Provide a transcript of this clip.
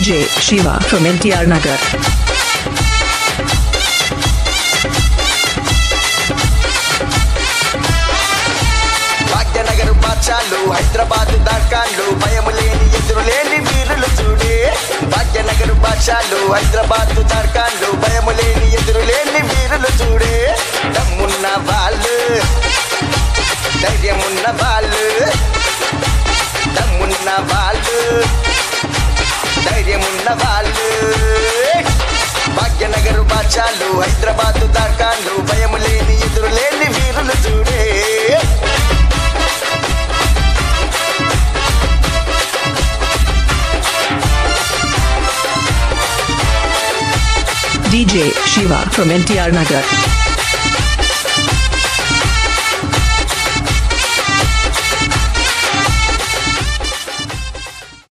DJ Shiva from NTR Nagar. Bhagyanagar బాచాలు Hyderabad దాకాళ్ళు భయము లేని ఎదురు లేని వీరులు చూడే భాగ్యనగర్ బాచాలు హైదరాబాద్ దాకాళ్ళు భయము లేని ఎదురు లేని వీరులు చూడే దమ్మున్న వాళ్ళు ధైర్యమున్న వాళ్ళు దమ్మున్న వాళ్ళు ధైర్యమున్న వాళ్ళు భాగ్యనగర్ బాచాలు హైదరాబాద్ దాకాళ్ళు భయము లేని ఎదురు లేని వీరులు చూడే DJ Shiva from NTR Nagar.